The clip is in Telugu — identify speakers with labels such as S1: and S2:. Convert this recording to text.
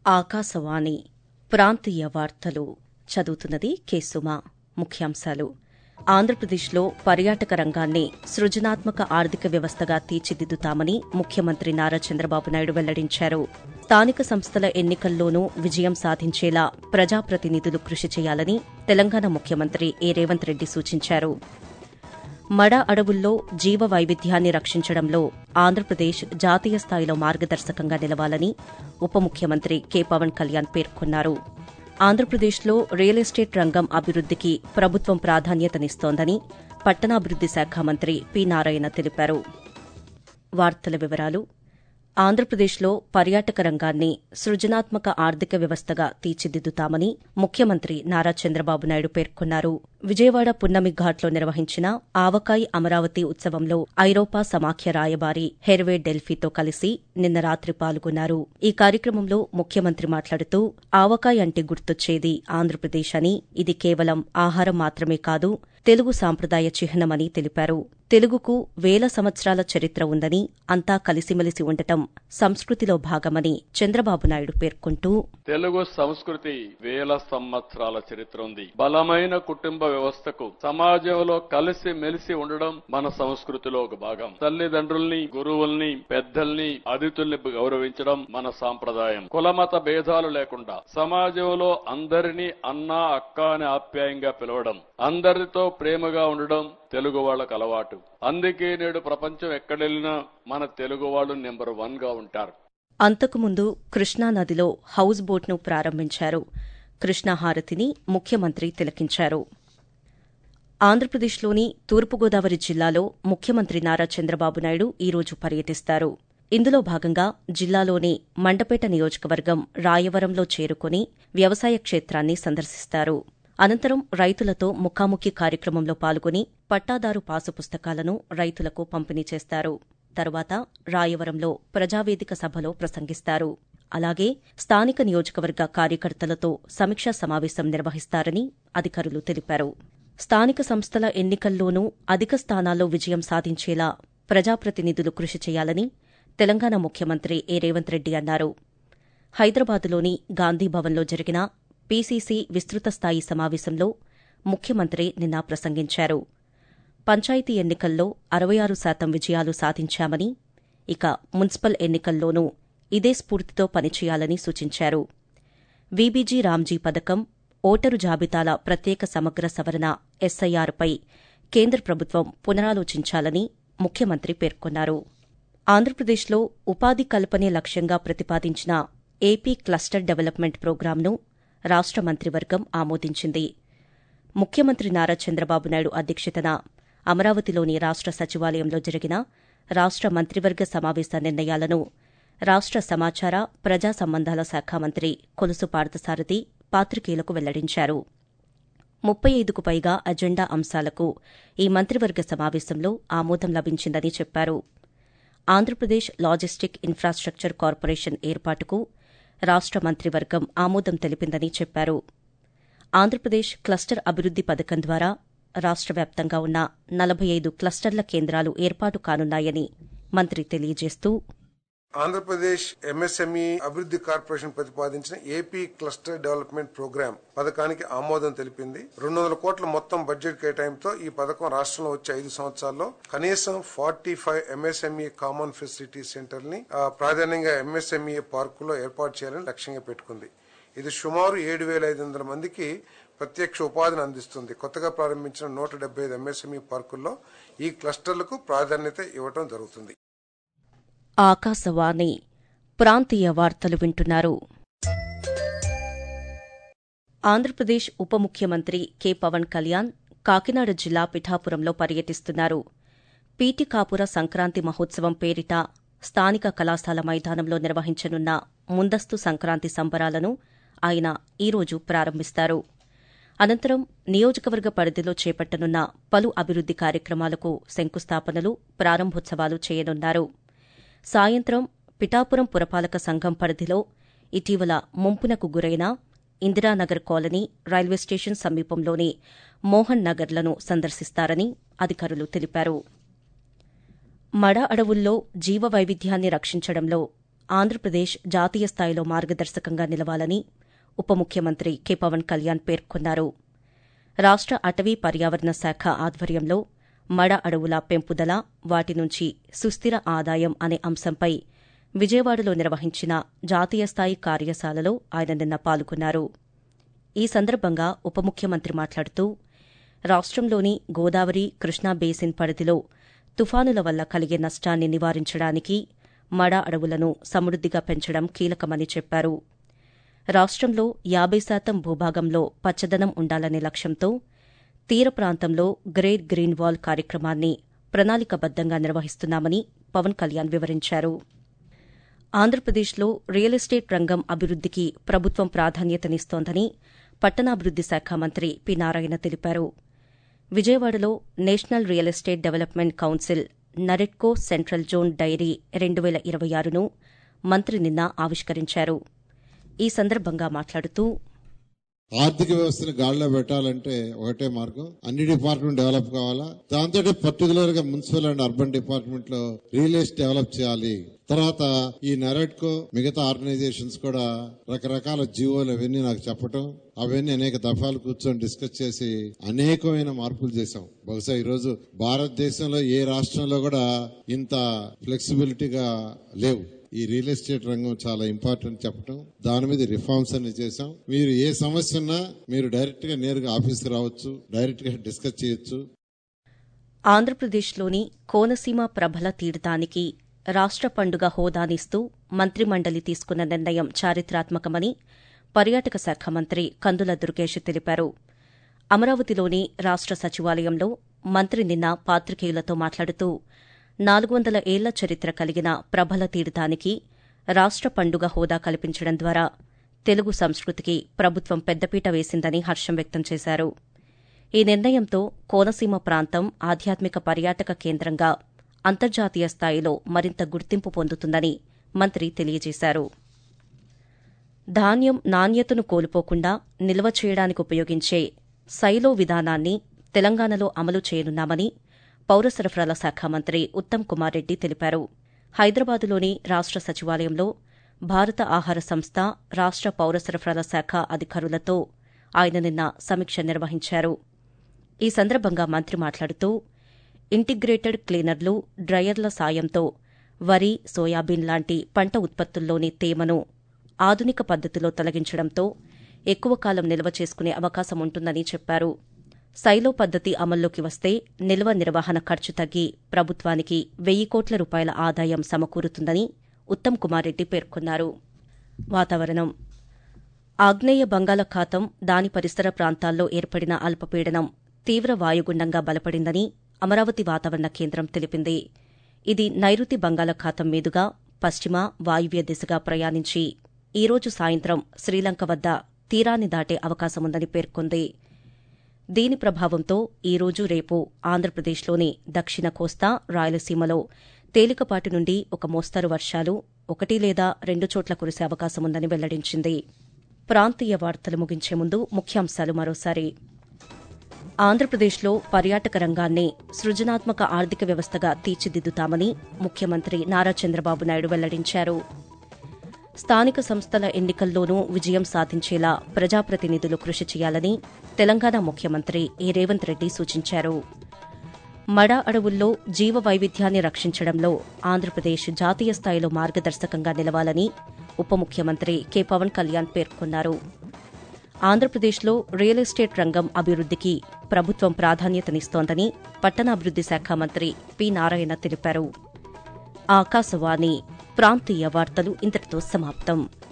S1: ఆకాశవాణి ప్రాంతీయ వార్తలు చదువుతున్నది కేసుమ ముఖ్యాంశాలు ఆంధ్రప్రదేశ్లో పర్యాటక రంగాన్ని సృజనాత్మక ఆర్థిక వ్యవస్థగా తీర్చిదిద్దుతామని ముఖ్యమంత్రి నారా చంద్రబాబు నాయుడు వెల్లడించారు స్థానిక సంస్థల ఎన్నికల్లోనూ విజయం సాధించేలా ప్రజాప్రతినిధులు కృషి చేయాలని తెలంగాణ ముఖ్యమంత్రి ఏ రేవంత్ రెడ్డి సూచించారు మడ అడవుల్లో జీవ వైవిధ్యాన్ని రక్షించడంలో ఆంధ్రప్రదేశ్ జాతీయ స్థాయిలో మార్గదర్శకంగా నిలవాలని ఉప ముఖ్యమంత్రి కె పవన్ కళ్యాణ్ పేర్కొన్నారు ఆంధ్రప్రదేశ్లో రియల్ ఎస్టేట్ రంగం అభివృద్దికి ప్రభుత్వం ప్రాధాన్యతనిస్తోందని పట్టణాభివృద్ది శాఖ మంత్రి పి నారాయణ తెలిపారు వార్తల వివరాలు ఆంధ్రప్రదేశ్లో పర్యాటక రంగాన్ని సృజనాత్మక ఆర్థిక వ్యవస్థగా తీర్చిదిద్దుతామని ముఖ్యమంత్రి నారా చంద్రబాబు నాయుడు పేర్కొన్నారు విజయవాడ పున్నమి ఘాట్లో నిర్వహించిన ఆవకాయ్ అమరావతి ఉత్సవంలో ఐరోపా సమాఖ్య రాయబారి హెర్వే డెల్ఫీతో కలిసి నిన్న రాత్రి పాల్గొన్నారు ఈ కార్యక్రమంలో ముఖ్యమంత్రి మాట్లాడుతూ ఆవకాయ్ అంటే గుర్తొచ్చేది ఆంధ్రప్రదేశ్ అని ఇది కేవలం ఆహారం మాత్రమే కాదు తెలుగు సాంప్రదాయ చిహ్నమని తెలిపారు తెలుగుకు వేల సంవత్సరాల చరిత్ర ఉందని అంతా కలిసిమెలిసి ఉండటం సంస్కృతిలో భాగమని చంద్రబాబు నాయుడు పేర్కొంటూ
S2: తెలుగు సంస్కృతి వేల సంవత్సరాల చరిత్ర ఉంది బలమైన కుటుంబ వ్యవస్థకు సమాజంలో కలిసి మెలిసి ఉండడం మన సంస్కృతిలో ఒక భాగం తల్లిదండ్రుల్ని గురువుల్ని పెద్దల్ని అతిథుల్ని గౌరవించడం మన సాంప్రదాయం కులమత భేదాలు లేకుండా సమాజంలో అందరినీ అన్నా అక్క అని ఆప్యాయంగా పిలవడం అందరితో ప్రేమగా ఉండడం తెలుగు వాళ్ళకు అలవాటు అందుకే నేడు ప్రపంచం ఎక్కడెళ్ళినా మన తెలుగు వాళ్ళు నెంబర్ వన్ గా ఉంటారు
S1: అంతకుముందు కృష్ణానదిలో హౌస్ బోట్ను ప్రారంభించారు కృష్ణాహారతిని ముఖ్యమంత్రి తిలకించారు ఆంధ్రప్రదేశ్లోని తూర్పుగోదావరి జిల్లాలో ముఖ్యమంత్రి నారా చంద్రబాబు నాయుడు ఈరోజు పర్యటిస్తారు ఇందులో భాగంగా జిల్లాలోని మండపేట నియోజకవర్గం రాయవరంలో చేరుకుని వ్యవసాయ క్షేత్రాన్ని సందర్శిస్తారు అనంతరం రైతులతో ముఖాముఖి కార్యక్రమంలో పాల్గొని పట్టాదారు పాసు పుస్తకాలను రైతులకు పంపిణీ చేస్తారు తరువాత రాయవరంలో ప్రజావేదిక సభలో ప్రసంగిస్తారు అలాగే స్థానిక నియోజకవర్గ కార్యకర్తలతో సమీక్షా సమావేశం నిర్వహిస్తారని అధికారులు తెలిపారు స్థానిక సంస్థల ఎన్నికల్లోనూ అధిక స్థానాల్లో విజయం సాధించేలా ప్రజాప్రతినిధులు కృషి చేయాలని తెలంగాణ ముఖ్యమంత్రి ఏ రేవంత్ రెడ్డి అన్నారు హైదరాబాదులోని గాంధీభవన్లో జరిగిన పీసీసీ విస్తృత స్థాయి సమావేశంలో ముఖ్యమంత్రి నిన్న ప్రసంగించారు పంచాయతీ ఎన్నికల్లో అరవై ఆరు శాతం విజయాలు సాధించామని ఇక మున్సిపల్ ఎన్నికల్లోనూ ఇదే స్ఫూర్తితో పనిచేయాలని సూచించారు వీబీజీ రామ్జీ పథకం ఓటరు జాబితాల ప్రత్యేక సమగ్ర సవరణ ఎస్ఐఆర్పై కేంద్ర ప్రభుత్వం పునరాలోచించాలని ముఖ్యమంత్రి పేర్కొన్నారు ఆంధ్రప్రదేశ్లో ఉపాధి కల్పనే లక్ష్యంగా ప్రతిపాదించిన ఏపీ క్లస్టర్ డెవలప్మెంట్ ప్రోగ్రాంను రాష్ట మంత్రివర్గం ఆమోదించింది ముఖ్యమంత్రి నారా చంద్రబాబు నాయుడు అధ్యక్షతన అమరావతిలోని రాష్ట సచివాలయంలో జరిగిన రాష్ట మంత్రివర్గ సమావేశ నిర్ణయాలను రాష్ట సమాచార ప్రజా సంబంధాల శాఖ మంత్రి కొలుసు పార్థసారథి పాత్రికేయులకు వెల్లడించారు ముప్పై ఐదుకు పైగా అజెండా అంశాలకు ఈ మంత్రివర్గ సమావేశంలో ఆమోదం లభించిందని చెప్పారు ఆంధ్రప్రదేశ్ లాజిస్టిక్ ఇన్ఫ్రాస్ట్రక్చర్ కార్పొరేషన్ ఏర్పాటుకు రాష్ట మంత్రివర్గం ఆమోదం తెలిపిందని చెప్పారు ఆంధ్రప్రదేశ్ క్లస్టర్ అభివృద్ది పథకం ద్వారా రాష్ట వ్యాప్తంగా ఉన్న నలభై ఐదు క్లస్టర్ల కేంద్రాలు ఏర్పాటు కానున్నాయని మంత్రి తెలియజేస్తూ
S3: ఆంధ్రప్రదేశ్ ఎంఎస్ఎంఈ అభివృద్ధి కార్పొరేషన్ ప్రతిపాదించిన ఏపీ క్లస్టర్ డెవలప్మెంట్ ప్రోగ్రామ్ పథకానికి ఆమోదం తెలిపింది రెండు వందల కోట్ల మొత్తం బడ్జెట్ కేటాయింపుతో ఈ పథకం రాష్ట్రంలో వచ్చే ఐదు సంవత్సరాల్లో కనీసం forty five MSME common facility centre ని ప్రాధాన్యంగా ఎంఎస్ఎంఈ పార్కులో ఏర్పాటు చేయాలని లక్ష్యంగా పెట్టుకుంది ఇది సుమారు ఏడు వేల ఐదు వందల మందికి ప్రత్యక్ష ఉపాధిని అందిస్తుంది కొత్తగా ప్రారంభించిన నూట డెబ్బై ఐదు ఎంఎస్ఎంఈ పార్కుల్లో ఈ క్లస్టర్లకు ప్రాధాన్యత ఇవ్వడం జరుగుతుంది
S1: ఆకాశవాణి ప్రాంతీయ వార్తలు వింటున్నారు ఆంధ్రప్రదేశ్ ఉప ముఖ్యమంత్రి కె పవన్ కళ్యాణ్ కాకినాడ జిల్లా పిఠాపురంలో పర్యటిస్తున్నారు పీటికాపుర సంక్రాంతి మహోత్సవం పేరిట స్థానిక కళాశాల మైదానంలో నిర్వహించనున్న ముందస్తు సంక్రాంతి సంబరాలను ఆయన ఈరోజు ప్రారంభిస్తారు అనంతరం నియోజకవర్గ పరిధిలో చేపట్టనున్న పలు అభివృద్ది కార్యక్రమాలకు శంకుస్థాపనలు ప్రారంభోత్సవాలు చేయనున్నారు సాయంత్రం పిఠాపురం పురపాలక సంఘం పరిధిలో ఇటీవల ముంపునకు గురైన ఇందిరానగర్ కాలనీ రైల్వే స్టేషన్ సమీపంలోని మోహన్ నగర్లను సందర్శిస్తారని అధికారులు తెలిపారు మడ అడవుల్లో జీవ వైవిధ్యాన్ని రక్షించడంలో ఆంధ్రప్రదేశ్ జాతీయ స్థాయిలో మార్గదర్శకంగా నిలవాలని ఉప ముఖ్యమంత్రి కె పవన్ కళ్యాణ్ పేర్కొన్నారు రాష్ట అటవీ పర్యావరణ శాఖ ఆధ్వర్యంలో మడ అడవుల పెంపుదల వాటి నుంచి సుస్థిర ఆదాయం అనే అంశంపై విజయవాడలో నిర్వహించిన జాతీయ స్థాయి కార్యశాలలో ఆయన నిన్న పాల్గొన్నారు ఈ సందర్భంగా ఉప ముఖ్యమంత్రి మాట్లాడుతూ రాష్టంలోని గోదావరి కృష్ణా బేసిన్ పరిధిలో తుఫానుల వల్ల కలిగే నష్టాన్ని నివారించడానికి మడ అడవులను సమృద్దిగా పెంచడం కీలకమని చెప్పారు రాష్టంలో యాబై శాతం భూభాగంలో పచ్చదనం ఉండాలనే లక్ష్యంతో తీర ప్రాంతంలో గ్రేట్ గ్రీన్ వాల్ కార్యక్రమాన్ని ప్రణాళికబద్దంగా నిర్వహిస్తున్నామని పవన్ కళ్యాణ్ వివరించారు ఆంధ్రప్రదేశ్లో రియల్ ఎస్టేట్ రంగం అభివృద్దికి ప్రభుత్వం ప్రాధాన్యతనిస్తోందని పట్టణాభివృద్ది శాఖ మంత్రి పి నారాయణ తెలిపారు విజయవాడలో national real estate development council NAREDCO central zone డైరీ రెండు వేల ఇరవై ఆరును మంత్రి నిన్న ఆవిష్కరించారు ఈ సందర్భంగా మాట్లాడుతూ
S4: ఆర్థిక వ్యవస్థను గాడిలో పెట్టాలంటే ఒకటే మార్గం అన్ని డిపార్ట్మెంట్ డెవలప్ కావాలా దాంతో పర్టికులర్ గా మున్సిపల్ అండ్ అర్బన్ డిపార్ట్మెంట్ లో రియల్ ఎస్టేట్ డెవలప్ చేయాలి తర్వాత ఈ నరెట్కో మిగతా ఆర్గనైజేషన్స్ కూడా రకరకాల జీవోలు అవన్నీ నాకు చెప్పటం అవన్నీ అనేక దఫాలు కూర్చొని డిస్కస్ చేసి అనేకమైన మార్పులు చేశాం బహుశా ఈ రోజు భారతదేశంలో ఏ రాష్ట్రంలో కూడా ఇంత ఫ్లెక్సిబిలిటీగా లేవు ఈ రియల్ ఎస్టేట్ రంగం చాలా ఇంపార్టెంట్ చెప్పడం దాని మీద రిఫార్మ్స్ అన్ని చేశాం మీరు ఏ సమస్య ఉన్నా మీరు డైరెక్ట్ గా నేరుగా ఆఫీస్కి రావచ్చు డైరెక్ట్ గా డిస్కస్ చేయొచ్చు
S1: ఆంధ్రప్రదేశ్లోని కోనసీమ ప్రభల తీర్థానికి రాష్ట పండుగ హోదానిస్తూ మంత్రిమండలి తీసుకున్న నిర్ణయం చారిత్రాత్మకమని పర్యాటక శాఖ మంత్రి కందుల దుర్గేష్ తెలిపారు అమరావతిలోని రాష్ట సచివాలయంలో మంత్రి నిన్న పాత్రికేయులతో మాట్లాడుతూ నాలుగు వందల ఏళ్ల చరిత్ర కలిగిన ప్రభల తీర్థానికి రాష్ట పండుగ హోదా కల్పించడం ద్వారా తెలుగు సంస్కృతికి ప్రభుత్వం పెద్దపీట వేసిందని హర్షం వ్యక్తం చేశారు ఈ నిర్ణయంతో కోనసీమ ప్రాంతం ఆధ్యాత్మిక పర్యాటక కేంద్రంగా అంతర్జాతీయ స్థాయిలో మరింత గుర్తింపు పొందుతుందని మంత్రి తెలియజేశారు ధాన్యం నాణ్యతను కోల్పోకుండా నిల్వ చేయడానికి ఉపయోగించే సైలో విధానాన్ని తెలంగాణలో అమలు చేయనున్నామని పౌర సరఫరాల శాఖ మంత్రి ఉత్తమ్ కుమార్ రెడ్డి తెలిపారు హైదరాబాదులోని రాష్ట సచివాలయంలో భారత ఆహార సంస్థ రాష్ట పౌర సరఫరాల శాఖ అధికారులతో ఆయన నిన్న సమీక్ష నిర్వహించారు ఈ సందర్భంగా మంత్రి మాట్లాడుతూ ఇంటిగ్రేటెడ్ క్లీనర్లు డ్రయర్ల సాయంతో వరి సోయాబీన్ లాంటి పంట ఉత్పత్తుల్లోని తేమను ఆధునిక పద్దతిలో తొలగించడంతో ఎక్కువ కాలం నిల్వ చేసుకునే అవకాశం ఉంటుందని చెప్పారు సైలో పద్దతి అమల్లోకి వస్తే నిల్వ నిర్వహణ ఖర్చు తగ్గి ప్రభుత్వానికి వెయ్యి కోట్ల రూపాయల ఆదాయం సమకూరుతుందని ఉత్తమ్ కుమార్ రెడ్డి పేర్కొన్నారు వాతావరణం ఆగ్నేయ బంగాళాఖాతం దాని పరిసర ప్రాంతాల్లో ఏర్పడిన అల్పపీడనం తీవ్ర వాయుగుండంగా బలపడిందని అమరావతి వాతావరణ కేంద్రం తెలిపింది ఇది నైరుతి బంగాళాఖాతం మీదుగా పశ్చిమ వాయువ్య దిశగా ప్రయాణించి ఈ రోజు సాయంత్రం శ్రీలంక వద్ద తీరాన్ని దాటే అవకాశముందని పేర్కొంది దీని ప్రభావంతో ఈ రోజు రేపు ఆంధ్రప్రదేశ్లోని దక్షిణ కోస్తా రాయలసీమలో తేలికపాటి నుండి ఒక మోస్తరు వర్షాలు ఒకటి లేదా రెండు చోట్ల కురిసే అవకాశముందని వెల్లడించింది ప్రాంతీయ వార్తలు ముగించే ముందు ముఖ్యాంశాలు మరోసారి ఆంధ్రప్రదేశ్లో పర్యాటక రంగాన్ని సృజనాత్మక ఆర్థిక వ్యవస్థగా తీర్చిదిద్దుతామని ముఖ్యమంత్రి నారా చంద్రబాబు నాయుడు వెల్లడించారు స్థానిక సంస్థల ఎన్నికల్లోనూ విజయం సాధించేలా ప్రజాప్రతినిధులు కృషి చేయాలని తెలంగాణ ముఖ్యమంత్రి ఏ రేవంత్ రెడ్డి సూచించారు మడ అడవుల్లో జీవ వైవిధ్యాన్ని రక్షించడంలో ఆంధ్రప్రదేశ్ జాతీయ స్థాయిలో మార్గదర్శకంగా నిలవాలని ఉప ముఖ్యమంత్రి కె పవన్ కళ్యాణ్ పేర్కొన్నారు ఆంధ్రప్రదేశ్లో రియల్ ఎస్టేట్ రంగం అభివృద్దికి ప్రభుత్వం ప్రాధాన్యతనిస్తోందని పట్టణాభివృద్ది శాఖ మంత్రి పి నారాయణ తెలిపారు ఆకాశవాణి ప్రాంతీయ వార్తలు ఇంతటితో సమాప్తం